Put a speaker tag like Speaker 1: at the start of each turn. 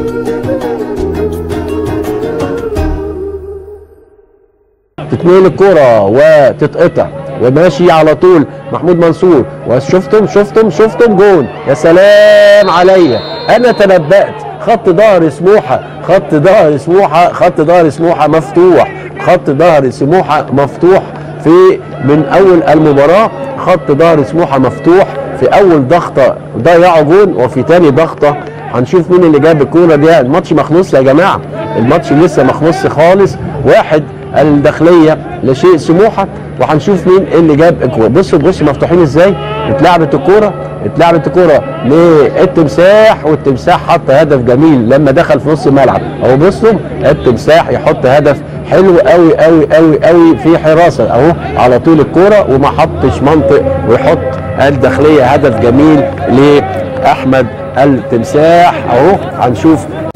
Speaker 1: تتنقل الكرة وتتقطع وماشي على طول محمود منصور وشفتم شفتم شفتم جون يا سلام عليا انا تنبأت خط ظهر سموحه خط ظهر سموحه خط ظهر سموحه مفتوح خط ظهر سموحه مفتوح في من اول المباراه خط ظهر سموحه مفتوح في اول ضغطه ضيعوا جون وفي تاني ضغطه هنشوف مين اللي جاب الكوره دي الماتش مخلص يا جماعه الماتش لسه مخلص خالص واحد الداخليه لشيء سموحه وهنشوف مين اللي جاب الكوره بصوا بصوا مفتوحين ازاي اتلعبت الكوره اتلعبت الكوره للتمساح والتمساح حط هدف جميل لما دخل في نص الملعب اهو بصوا التمساح يحط هدف حلو قوي قوي قوي قوي في حراسه اهو على طول الكوره وما حطش منطق ويحط الداخليه هدف جميل لاحمد التمساح اهو هنشوف